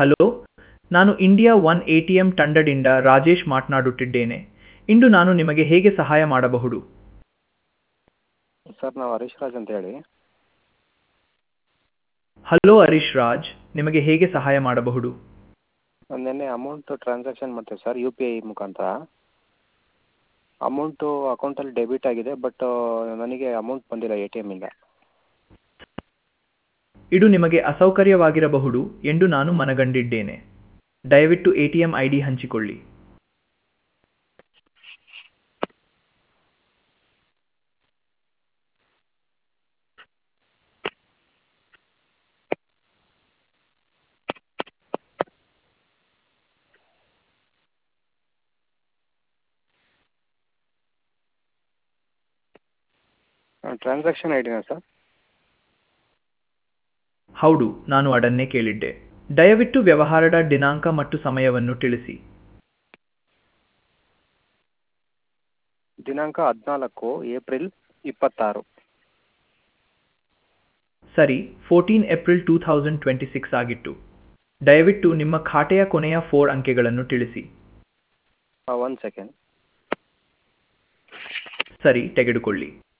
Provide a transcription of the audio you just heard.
hello ನಾನು India one A T M ತಂಡದಿಂದ ರಾಜೇಶ್ ಮಾತನಾಡುತ್ತಿದ್ದೇನೆ ಇಂದು ನಾನು ನಿಮಗೆ ಹೇಗೆ ಸಹಾಯ ಮಾಡಬಹುದು ಸರ್ ನಾವು ಹರೀಶ್ ರಾಜ್ ಅಂತ ಹೇಳಿ ಹಲೋ ಹರೀಶ್ ರಾಜ್ ನಿಮಗೆ ಹೇಗೆ ಸಹಾಯ ಮಾಡಬಹುದು ನಿನ್ನೆ ಅಮೌಂಟು ಟ್ರಾನ್ಸಾಕ್ಷನ್ ಮಾಡ್ತೇವೆ ಸರ್ ಯು ಪಿ ಐ ಮುಖಾಂತರ ಅಮೌಂಟು ಅಕೌಂಟಲ್ಲಿ ಡೆಬಿಟ್ ಆಗಿದೆ ಬಟ್ ನನಗೆ ಅಮೌಂಟ್ ಬಂದಿಲ್ಲ ಎ ಟಿ ಎಮ್ಮಿಂದ ಇದು ನಿಮಗೆ ಅಸೌಕರ್ಯವಾಗಿರಬಹುದು ಎಂದು ನಾನು ಮನಗಂಡಿದ್ದೇನೆ ದಯವಿಟ್ಟು A T M I D ಹಂಚಿಕೊಳ್ಳಿ ಟ್ರಾನ್ಸಾಕ್ಷನ್ ಐ ಡಿನಾ ಸರ್ ಹೌದು ನಾನು ಅದನ್ನೇ ಕೇಳಿದ್ದೆ ದಯವಿಟ್ಟು ವ್ಯವಹಾರದ ದಿನಾಂಕ ಮತ್ತು ಸಮಯವನ್ನು ತಿಳಿಸಿ ದಿನಾಂಕ ಹದಿನಾಲ್ಕು ಏಪ್ರಿಲ್ ಇಪ್ಪತ್ತಾರು ಸರಿ fourteen April two thousand twenty six ಆಗಿತ್ತು ದಯವಿಟ್ಟು ನಿಮ್ಮ ಖಾತೆಯ ಕೊನೆಯ ಫೋರ್ ಅಂಕೆಗಳನ್ನು ತಿಳಿಸಿ ಒನ್ ಸೆಕೆಂಡ್ ಸರಿ ತೆಗೆದುಕೊಳ್ಳಿ